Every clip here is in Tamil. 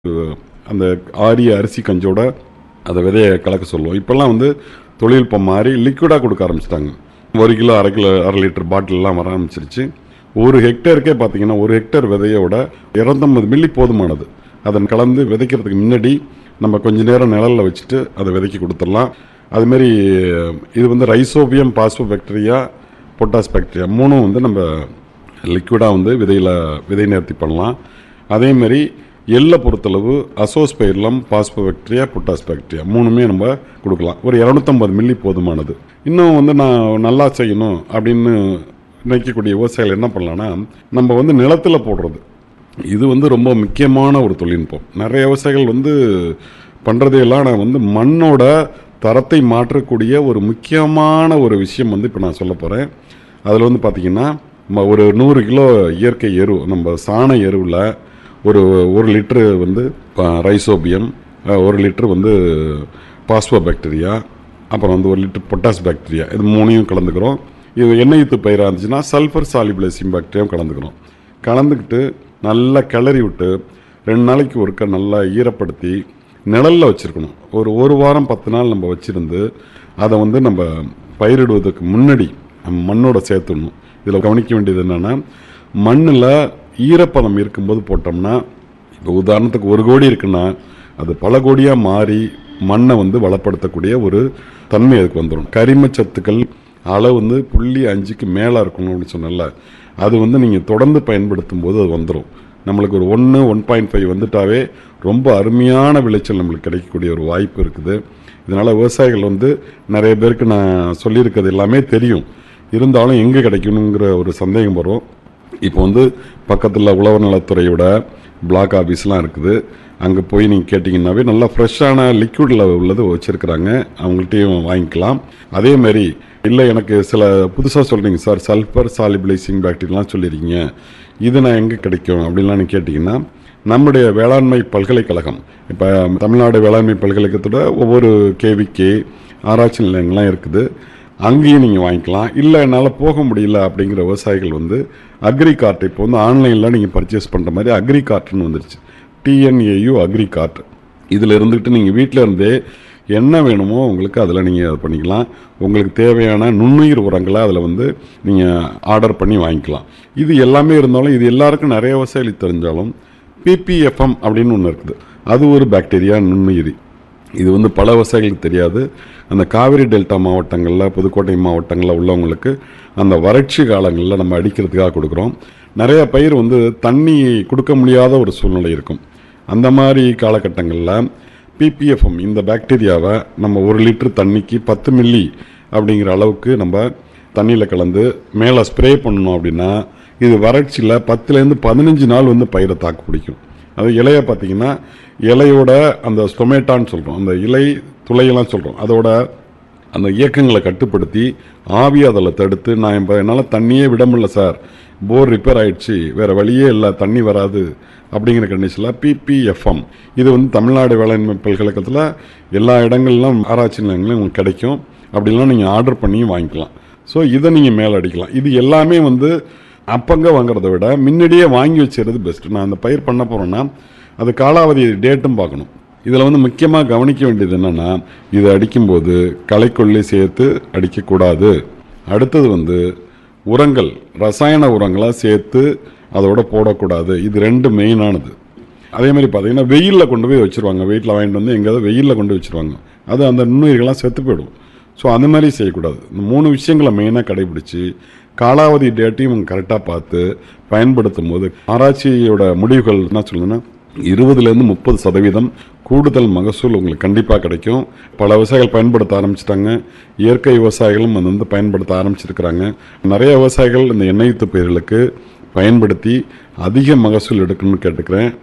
அந்த ஆரிய அரிசி கஞ்சோட அதை விதையை கலக்க சொல்லுவோம் இப்போல்லாம் வந்து தொழில்நுட்பம் மாறி லிக்விடாக கொடுக்க ஆரம்பிச்சிட்டாங்க ஒரு கிலோ அரை கிலோ அரை லிட்டர் பாட்டிலெலாம் வர ஆரம்பிச்சிருச்சு ஒரு ஹெக்டேருக்கே பார்த்தீங்கன்னா ஒரு ஹெக்டேர் விதையோட இரநூத்தம்பது மில்லி போதுமானது அதை கலந்து விதைக்கிறதுக்கு முன்னாடி நம்ம கொஞ்ச நேரம் நிழல்ல வச்சுட்டு அதை விதைக்கி கொடுத்துடலாம் அதுமாரி இது வந்து rhizobium phospho bacteria potash bacteria மூணும் வந்து நம்ம லிக்விடாக வந்து விதையில் விதை நேர்த்தி பண்ணலாம் அதேமாரி எள்ளை பொறுத்தளவு அசோஸ்பைர்லம் பாஸ்போபாக்டீரியா பொட்டாஸ் பாக்டீரியா மூணுமே நம்ம கொடுக்கலாம் ஒரு இரநூத்தம்பது மில்லி போதுமானது இன்னும் வந்து நான் நல்லா செய்யணும் அப்படின்னு நினைக்கக்கூடிய விவசாயிகள் என்ன பண்ணலான்னா நம்ம வந்து நிலத்தில் போடுறது இது வந்து ரொம்ப முக்கியமான ஒரு தொழில்நுட்பம் நிறைய விவசாயிகள் வந்து பண்ணுறதே எல்லாம் நான் வந்து மண்ணோட தரத்தை மாற்றக்கூடிய ஒரு முக்கியமான ஒரு விஷயம் வந்து இப்போ நான் சொல்ல போகிறேன் அதில் வந்து பார்த்திங்கன்னா ம- ஒரு நூறு கிலோ இயற்கை எரு நம்ம சாண எருவில் ஒரு ஒரு லிட்ரு வந்து ப- ரைசோபியம் அஹ், ஒரு லிட்ரு வந்து பாஸ்போ பாக்டீரியா அப்புறம் வந்து ஒரு லிட்டர் பொட்டாஸ் பாக்டீரியா இது மூணையும் கலந்துக்கிறோம் இது எண்ணெய் யூத்து பயிராக இருந்துச்சுன்னா சல்ஃபர் சாலிபிளைசிங் பாக்டீரியாவும் கலந்துக்கிறோம் கலந்துக்கிட்டு நல்லா கிளறி விட்டு ரெண்டு நாளைக்கு ஒருக்க நல்லா ஈரப்படுத்தி நிழல்ல வச்சுருக்கணும் ஒரு ஒரு வாரம் பத்து நாள் நம்ம வச்சுருந்து அதை வந்து நம்ம பயிரிடுவதற்கு முன்னாடி நம்ம மண்ணோட சேர்த்துடணும் இதில் கவனிக்க வேண்டியது என்னென்னா மண்ணில் ஈரப்பதம் இருக்கும்போது போட்டோம்னா இப்போ உதாரணத்துக்கு ஒரு கோடி இருக்குன்னா அது பல கோடியாக மாறி மண்ணை வந்து வளப்படுத்தக்கூடிய ஒரு தன்மை அதுக்கு வந்துடும் கரிம சத்துக்கள் அளவு வந்து புள்ளி அஞ்சுக்கு மேலே இருக்கணும் அப்படின்னு சொன்னல அது வந்து நீங்கள் தொடர்ந்து பயன்படுத்தும் போது அது வந்துடும் நம்மளுக்கு ஒரு ஒன்று ஒன் பாயிண்ட் ஃபைவ் வந்துட்டாவே ரொம்ப அருமையான விளைச்சல் நம்மளுக்கு கிடைக்கக்கூடிய ஒரு வாய்ப்பு இருக்குது இதனால் விவசாயிகள் வந்து நிறைய பேருக்கு நான் சொல்லியிருக்கிறது எல்லாமே தெரியும் இருந்தாலும் எங்கே கிடைக்கணுங்கிற ஒரு சந்தேகம் வரும் இப்போ வந்து பக்கத்தில் உழவர் நலத்துறையோட பிளாக் ஆஃபீஸ்லாம் இருக்குது அங்கே போய் நீங்கள் கேட்டிங்கன்னாவே நல்லா ஃப்ரெஷ்ஷான லிக்விடில் உள்ளது வச்சுருக்குறாங்க அவங்கள்ட்டையும் வாங்கிக்கலாம் அதே மாதிரி இல்லை எனக்கு சில புதுசாக சொல்கிறீங்க சார் சல்ஃபர் சாலிபிளைசிங் பாக்டீரியலாம் சொல்லியிருக்கீங்க இது நான் எங்கே கிடைக்கும் அப்படின்லாம் நீங்கள் கேட்டிங்கன்னா நம்முடைய வேளாண்மை பல்கலைக்கழகம் இப்போ தமிழ்நாடு வேளாண்மை பல்கலைக்கழகத்தோட ஒவ்வொரு கேவிகே ஆராய்ச்சி நிலையங்கள்லாம் இருக்குது அங்கேயும் நீங்கள் வாங்கிக்கலாம் இல்லை என்னால் போக முடியல அப்படிங்கிற விவசாயிகள் வந்து அக்ரி கார்ட் இப்போ வந்து ஆன்லைனில் நீங்கள் பர்ச்சேஸ் பண்ணுற மாதிரி அக்ரி கார்ட்னு வந்துருச்சு டிஎன்ஏயு அக்ரி கார்ட் இதில் இருந்துக்கிட்டு நீங்கள் வீட்டில் இருந்தே என்ன வேணுமோ உங்களுக்கு அதில் நீங்கள் அது பண்ணிக்கலாம் உங்களுக்கு தேவையான நுண்ணுயிர் உரங்களை அதில் வந்து நீங்கள் ஆர்டர் பண்ணி வாங்கிக்கலாம் இது எல்லாமே இருந்தாலும் இது எல்லாருக்கும் நிறைய விவசாயிகளுக்கு தெரிஞ்சாலும் பிபிஎஃப்எம் அப்படின்னு ஒன்று இருக்குது அது ஒரு பாக்டீரியா நுண்ணுயிரி இது வந்து பல விவசாயிகளுக்கு தெரியாது அந்த காவிரி டெல்டா மாவட்டங்களில் புதுக்கோட்டை மாவட்டங்களில் உள்ளவங்களுக்கு அந்த வறட்சி காலங்களில் நம்ம அடிக்கிறதுக்காக கொடுக்குறோம் நிறைய பயிர் வந்து தண்ணி கொடுக்க முடியாத ஒரு சூழ்நிலை இருக்கும் அந்த மாதிரி காலகட்டங்களில் பிபிஎஃப்எம் இந்த பாக்டீரியாவை நம்ம ஒரு லிட்டர் தண்ணிக்கு பத்து மில்லி அப்படிங்கிற அளவுக்கு நம்ம தண்ணியில் கலந்து மேலே ஸ்ப்ரே பண்ணணும் அப்படின்னா இது வறட்சியில் பத்துலேருந்து பதினஞ்சு நாள் வந்து பயிரை தாக்கு பிடிக்கும் அது இலையை பார்த்தீங்கன்னா இலையோட அந்த ஸ்டொமேட்டான்னு சொல்கிறோம் அந்த இலை துளையெல்லாம் சொல்கிறோம் அதோட அந்த இயக்கங்களை கட்டுப்படுத்தி ஆவி அதில் தடுத்து நான் இப்போ என்னால் தண்ணியே விட முடியல சார் போர் ரிப்பேர் ஆயிடுச்சு வேறு வழியே இல்லை தண்ணி வராது அப்படிங்கிற கண்டிஷனில் பிபிஎஃப்எம் இது வந்து தமிழ்நாடு வேளாண்மை பல்கலைக்கழகத்தில் எல்லா இடங்கள்லாம் ஆராய்ச்சி நிலையங்களும் உங்களுக்கு கிடைக்கும் அப்படிலாம் நீங்கள் ஆர்டர் பண்ணியும் வாங்கிக்கலாம் ஸோ இதை நீங்கள் மேலே அடிக்கலாம் இது எல்லாமே வந்து அப்பங்க வாங்குறத விட முன்னாடியே வாங்கி வச்சுறது பெஸ்ட் நான் அந்த பயிர் பண்ண போகிறேன்னா அது காலாவதி டேட்டும் பார்க்கணும் இதில் வந்து முக்கியமாக கவனிக்க வேண்டியது என்னென்னா இது அடிக்கும்போது களைக்கொல்லி சேர்த்து அடிக்கக்கூடாது அடுத்தது வந்து உரங்கள் ரசாயன உரங்களை சேர்த்து அதோட போடக்கூடாது இது ரெண்டு மெயினானது அதே மாதிரி பார்த்தீங்கன்னா வெயிலில் கொண்டு போய் வச்சுருவாங்க வீட்டில் வாங்கிட்டு வந்து எங்கேயாவது வெயிலில் கொண்டு போய் வச்சுருவாங்க அது அந்த நுண்ணுயிர்கள்லாம் செத்து போயிடும் ஸோ அந்த மாதிரி செய்யக்கூடாது இந்த மூணு விஷயங்களை மெயினாக கடைபிடிச்சு காலாவதி டேட்டையும் கரெக்டாக பார்த்து பயன்படுத்தும் போது ஆராய்ச்சியோட முடிவுகள் என்ன சொல்லுதுன்னா இருபதுலேருந்து முப்பது சதவீதம் கூடுதல் மகசூல் உங்களுக்கு கண்டிப்பாக கிடைக்கும் பல விவசாயிகள் பயன்படுத்த ஆரம்பிச்சிட்டாங்க இயற்கை விவசாயிகளும் அது வந்து பயன்படுத்த ஆரம்பிச்சிருக்கிறாங்க நிறைய விவசாயிகள் இந்த எண்ணெய் யூத்து பயிர்களுக்கு பயன்படுத்தி அதிக மகசூல் எடுக்கணும்னு கேட்டுக்கிறேன்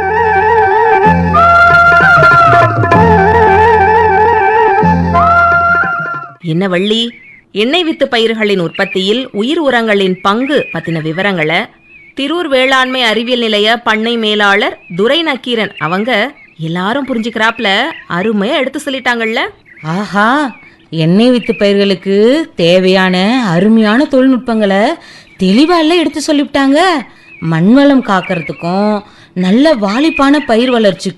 என்ன வள்ளி எண்ணெய் வித்து பயிர்களின் உற்பத்தியில் உயிர் உரங்களின் பங்கு பத்தின விவரங்களை திரூர் வேளாண்மை அறிவியல் நிலைய பண்ணை மேலாளர் துரை நக்கீரன் அவங்க எல்லாரும் புரிஞ்சுக்கிறாப்ல அருமையா எடுத்து சொல்லிட்டாங்கல்ல ஆஹா எண்ணெய் வித்து பயிர்களுக்கு தேவையான அருமையான தொழில்நுட்பங்களை தெளிவால எடுத்து சொல்லிவிட்டாங்க மண்வளம் காக்கிறதுக்கும் நல்ல வாலிப்பான பயிர் வளர்ச்சிக்கும்